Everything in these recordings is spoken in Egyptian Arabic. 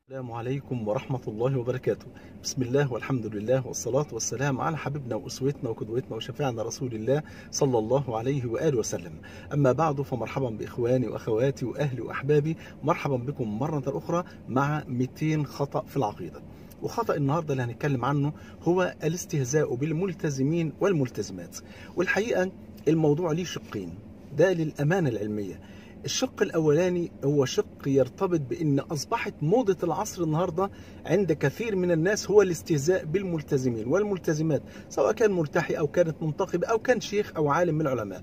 السلام عليكم ورحمة الله وبركاته بسم الله والحمد لله والصلاة والسلام على حبيبنا وأسوتنا وقدوتنا وشفيعنا رسول الله صلى الله عليه وآله وسلم أما بعد فمرحبا بإخواني وأخواتي وأهلي وأحبابي مرحبا بكم مرة أخرى مع 200 خطأ في العقيدة وخطأ النهاردة اللي هنتكلم عنه هو الاستهزاء بالملتزمين والملتزمات والحقيقة الموضوع ليه شقين ده للأمانة العلمية الشق الأولاني هو شق يرتبط بأن أصبحت موضة العصر النهاردة عند كثير من الناس هو الاستهزاء بالملتزمين والملتزمات سواء كان ملتحي أو كانت منتقبة أو كان شيخ أو عالم من العلماء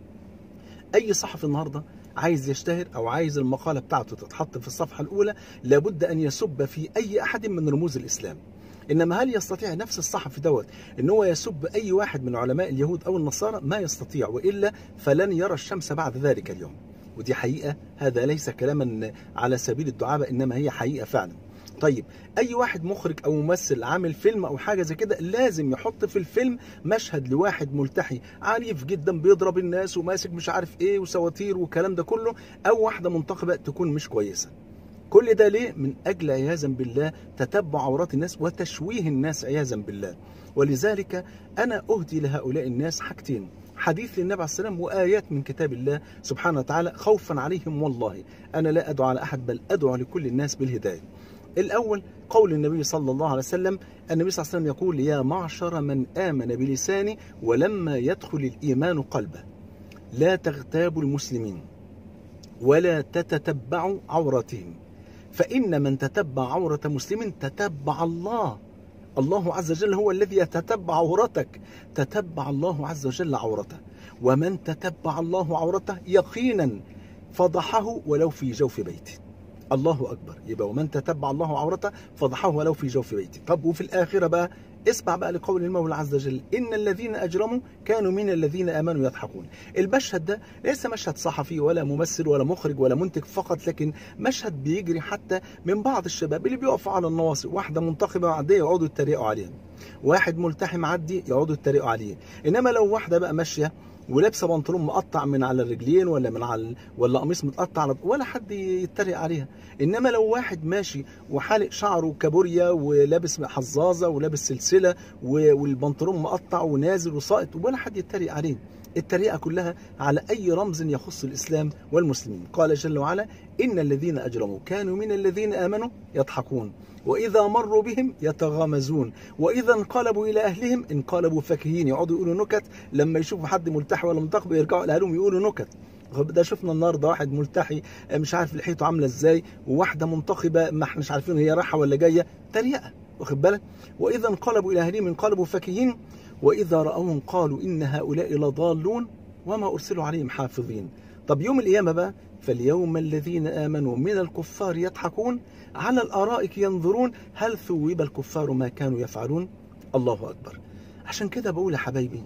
أي صحفي النهاردة عايز يشتهر أو عايز المقالة بتاعته تتحط في الصفحة الأولى لابد أن يسب في أي أحد من رموز الإسلام انما هل يستطيع نفس الصحفي دوت ان هو يسب اي واحد من علماء اليهود او النصارى ما يستطيع والا فلن يرى الشمس بعد ذلك اليوم ودي حقيقة هذا ليس كلاما على سبيل الدعابة إنما هي حقيقة فعلا طيب أي واحد مخرج أو ممثل عامل فيلم أو حاجة زي كده لازم يحط في الفيلم مشهد لواحد ملتحي عنيف جدا بيضرب الناس وماسك مش عارف إيه وسواتير والكلام ده كله أو واحدة منتقبة تكون مش كويسة كل ده ليه؟ من أجل عياذا بالله تتبع عورات الناس وتشويه الناس عياذا بالله ولذلك أنا أهدي لهؤلاء الناس حاجتين حديث للنبي عليه السلام وآيات من كتاب الله سبحانه وتعالى خوفا عليهم والله أنا لا أدعو على أحد بل أدعو لكل الناس بالهداية الأول قول النبي صلى الله عليه وسلم النبي صلى الله عليه وسلم يقول يا معشر من آمن بلسانه ولما يدخل الإيمان قلبه لا تغتابوا المسلمين ولا تتتبعوا عوراتهم فإن من تتبع عورة مسلم تتبع الله الله عز وجل هو الذي يتتبع عورتك تتبع الله عز وجل عورته ومن تتبع الله عورته يقينا فضحه ولو في جوف بيته الله أكبر يبقى ومن تتبع الله عورته فضحه ولو في جوف بيته طب وفي الآخرة بقى اسمع بقى لقول المولى عز وجل إن الذين أجرموا كانوا من الذين آمنوا يضحكون المشهد ده ليس مشهد صحفي ولا ممثل ولا مخرج ولا منتج فقط لكن مشهد بيجري حتى من بعض الشباب اللي بيقفوا على النواصي واحدة منتخبة معدية يقعدوا يتريقوا عليها واحد ملتحي معدي يقعدوا يتريقوا عليه إنما لو واحدة بقى ماشية ولابسه بنطلون مقطع من على الرجلين ولا من على ولا قميص متقطع على ولا حد يتريق عليها انما لو واحد ماشي وحالق شعره كابوريا ولابس حظاظه ولابس سلسله والبنطلون مقطع ونازل وساقط ولا حد يتريق عليه التريقه كلها على اي رمز يخص الاسلام والمسلمين قال جل وعلا ان الذين اجرموا كانوا من الذين امنوا يضحكون وإذا مروا بهم يتغامزون وإذا انقلبوا إلى أهلهم انقلبوا فكهين يقعدوا يقولوا نكت لما يشوفوا حد ملتحي ولا منتقب يرجعوا لأهلهم يقولوا نكت ده شفنا النهارده واحد ملتحي مش عارف لحيته عامله ازاي وواحده منتقبه ما احناش عارفين هي رايحه ولا جايه تريقه واخد بالك واذا انقلبوا الى اهلهم انقلبوا فكهين واذا راوهم قالوا ان هؤلاء لضالون وما ارسلوا عليهم حافظين طب يوم القيامه بقى فاليوم الذين آمنوا من الكفار يضحكون على الأرائك ينظرون هل ثوب الكفار ما كانوا يفعلون الله أكبر عشان كده بقول يا حبايبي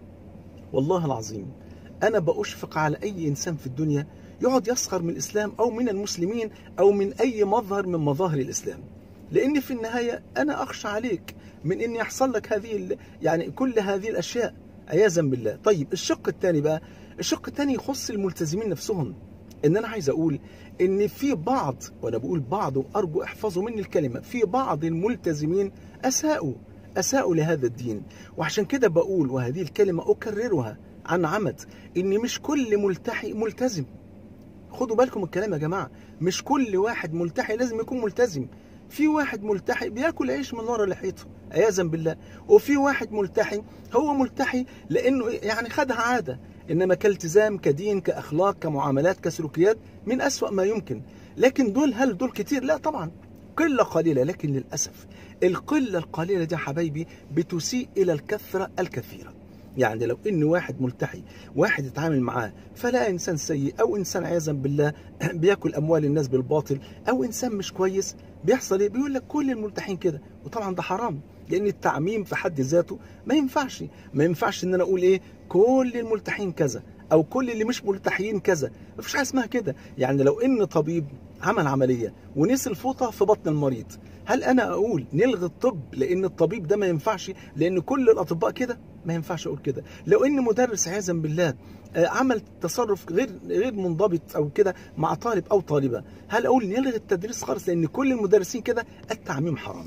والله العظيم أنا بأشفق على أي إنسان في الدنيا يقعد يسخر من الإسلام أو من المسلمين أو من أي مظهر من مظاهر الإسلام لأن في النهاية أنا أخشى عليك من أن يحصل لك هذه يعني كل هذه الأشياء عياذا بالله طيب الشق الثاني بقى الشق الثاني يخص الملتزمين نفسهم ان انا عايز اقول ان في بعض وانا بقول بعض وارجو احفظوا مني الكلمه في بعض الملتزمين اساءوا اساءوا لهذا الدين وعشان كده بقول وهذه الكلمه اكررها عن عمد ان مش كل ملتحي ملتزم خدوا بالكم الكلام يا جماعه مش كل واحد ملتحي لازم يكون ملتزم في واحد ملتحي بياكل عيش من ورا لحيته عياذا بالله وفي واحد ملتحي هو ملتحي لانه يعني خدها عاده انما كالتزام كدين كاخلاق كمعاملات كسلوكيات من اسوا ما يمكن لكن دول هل دول كتير لا طبعا قله قليله لكن للاسف القله القليله دي يا حبايبي بتسيء الى الكثره الكثيره يعني لو ان واحد ملتحي واحد يتعامل معاه فلا انسان سيء او انسان عياذا بالله بياكل اموال الناس بالباطل او انسان مش كويس بيحصل ايه بيقول لك كل الملتحين كده وطبعا ده حرام لان التعميم في حد ذاته ما ينفعش ما ينفعش ان انا اقول ايه كل الملتحين كذا او كل اللي مش ملتحيين كذا مفيش حاجه اسمها كده يعني لو ان طبيب عمل عمليه ونسي الفوطه في بطن المريض هل انا اقول نلغي الطب لان الطبيب ده ما ينفعش لان كل الاطباء كده ما ينفعش اقول كده لو ان مدرس عياذا بالله آه، عمل تصرف غير غير منضبط او كده مع طالب او طالبه هل اقول نلغي التدريس خالص لان كل المدرسين كده التعميم حرام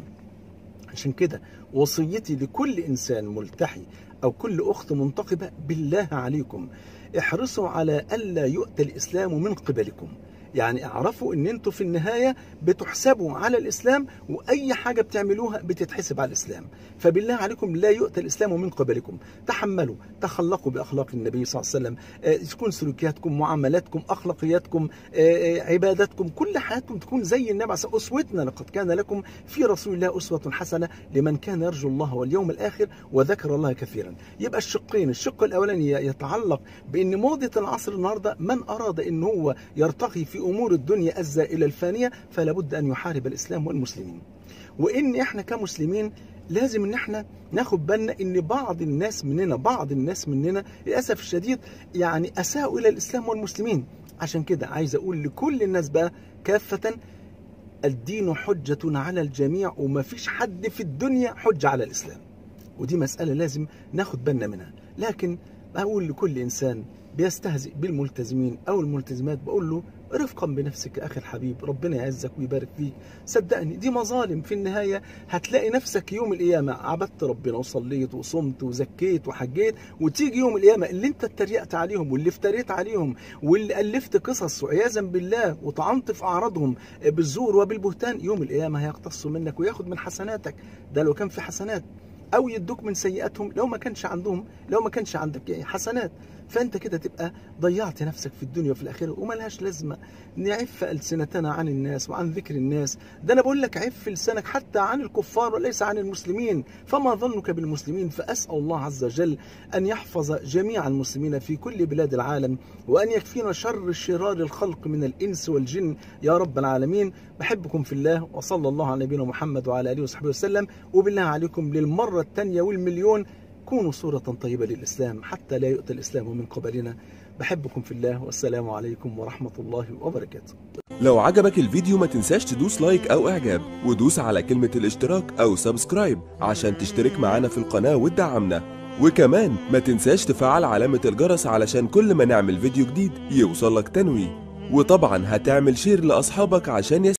عشان كده وصيتي لكل انسان ملتحي او كل اخت منتقبه بالله عليكم احرصوا على الا يؤتى الاسلام من قبلكم يعني اعرفوا ان انتوا في النهايه بتحسبوا على الاسلام واي حاجه بتعملوها بتتحسب على الاسلام فبالله عليكم لا يؤتى الاسلام من قبلكم تحملوا تخلقوا باخلاق النبي صلى الله عليه وسلم آه، تكون سلوكياتكم معاملاتكم اخلاقياتكم آه، آه، عباداتكم كل حياتكم تكون زي النبي عليه الصلاة والسلام. اسوتنا لقد كان لكم في رسول الله اسوه حسنه لمن كان يرجو الله واليوم الاخر وذكر الله كثيرا يبقى الشقين الشق الاولاني يتعلق بان موضه العصر النهارده من اراد ان هو يرتقي في امور الدنيا الزائله الفانيه فلا بد ان يحارب الاسلام والمسلمين وان احنا كمسلمين لازم ان احنا ناخد بالنا ان بعض الناس مننا بعض الناس مننا للاسف الشديد يعني اساءوا الى الاسلام والمسلمين عشان كده عايز اقول لكل الناس بقى كافه الدين حجة على الجميع ومفيش حد في الدنيا حجة على الإسلام ودي مسألة لازم ناخد بالنا منها لكن بقول لكل إنسان بيستهزئ بالملتزمين أو الملتزمات بقول له رفقا بنفسك يا أخي الحبيب ربنا يعزك ويبارك فيك صدقني دي مظالم في النهاية هتلاقي نفسك يوم القيامة عبدت ربنا وصليت وصمت وزكيت وحجيت وتيجي يوم القيامة اللي انت اتريقت عليهم واللي افتريت عليهم واللي ألفت قصص وعياذا بالله وطعنت في أعراضهم بالزور وبالبهتان يوم القيامة هيقتصوا منك وياخد من حسناتك ده لو كان في حسنات او يدوك من سيئاتهم لو ما كانش عندهم لو ما كانش عندك يعني حسنات فانت كده تبقى ضيعت نفسك في الدنيا وفي الاخره وملهاش لازمه نعف السنتنا عن الناس وعن ذكر الناس ده انا بقول لك عف لسانك حتى عن الكفار وليس عن المسلمين فما ظنك بالمسلمين فاسال الله عز وجل ان يحفظ جميع المسلمين في كل بلاد العالم وان يكفينا شر شرار الخلق من الانس والجن يا رب العالمين بحبكم في الله وصلى الله على نبينا محمد وعلى اله وصحبه وسلم وبالله عليكم للمره الثانيه والمليون كونوا صورة طيبة للإسلام حتى لا يؤتى الإسلام من قبلنا بحبكم في الله والسلام عليكم ورحمة الله وبركاته لو عجبك الفيديو ما تنساش تدوس لايك او اعجاب ودوس على كلمة الاشتراك او سبسكرايب عشان تشترك معانا في القناة وتدعمنا وكمان ما تنساش تفعل علامة الجرس علشان كل ما نعمل فيديو جديد يوصلك تنويه وطبعا هتعمل شير لأصحابك عشان يس